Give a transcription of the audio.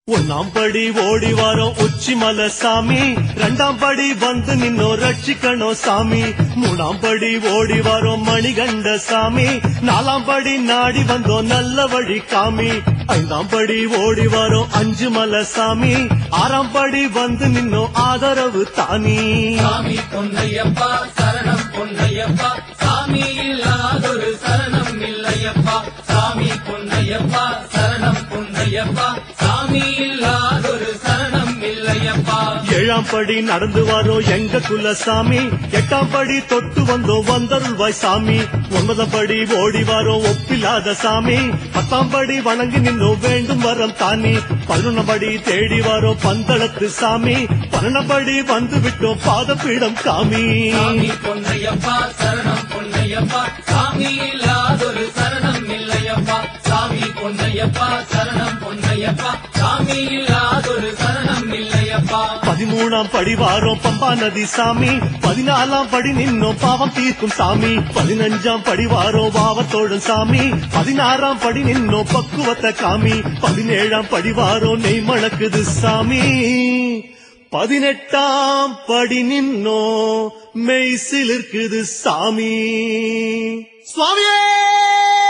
ஒன்னாம் படி ஓடி வரோம் உச்சி மலை சாமி ரெண்டாம் படி வந்து நின்னோ ரட்சிக்கணும் சாமி மூணாம் படி ஓடி வரோம் மணிகண்ட சாமி நாலாம் படி நாடி வந்தோம் நல்ல வழி காமி ஐந்தாம் படி ஓடி வரோம் அஞ்சு மலை சாமி ஆறாம் படி வந்து நின்னோ ஆதரவு தானி சாமி பொன்னையப்பா சரணம் பொன்னையப்பா சாமி இல்லாதொரு சரணம் இல்லையப்பா சாமி பொன்னையப்பா சரணம் பொன்னையப்பா சாமி இல்லாதொரு சரணம் இல்லையப்பா ஏழாம் படி நடந்து வரோம் எங்க குலசாமி எட்டாம் படி தொட்டு வந்தோம் வந்தருள்வாய் சாமி ஒன்பதாம் படி ஓடி வரோம் ஒப்பில்லாத சாமி பத்தாம் படி வணங்கி நின்னோம் வேண்டும் வரம் தானி பதினொன்னாம் படி தேடி வரோம் பந்தளத்து சாமி பன்னெண்டாம் படி வந்து விட்டோம் பாதபீடம் காமி சாமி பொன்னையப்பா சரணம் பொன்னையப்பா சாமி இல்லாதொரு சரணம் இல்லையப்பா சாமி பொன்னையப்பா சரணம் பொன்னையப்பா சாமி இல்லாதொரு சரணம் இல்லையப்பா பதிமூணாம் படி வாரோம் பம்பா நதி சாமி பதினாலாம் படி நின்னோம் பாவம் தீர்க்கும் சாமி பதினஞ்சாம் படி வாரோம் பாவத்தோடும் சாமி பதினாறாம் படி நின்னோம் பக்குவத்தை காமி பதினேழாம் படி வாரோம் நெய் மணக்குது சாமி பதினெட்டாம் படி நின்னோ மெய் சிலிர்க்குது சாமி சுவாமியே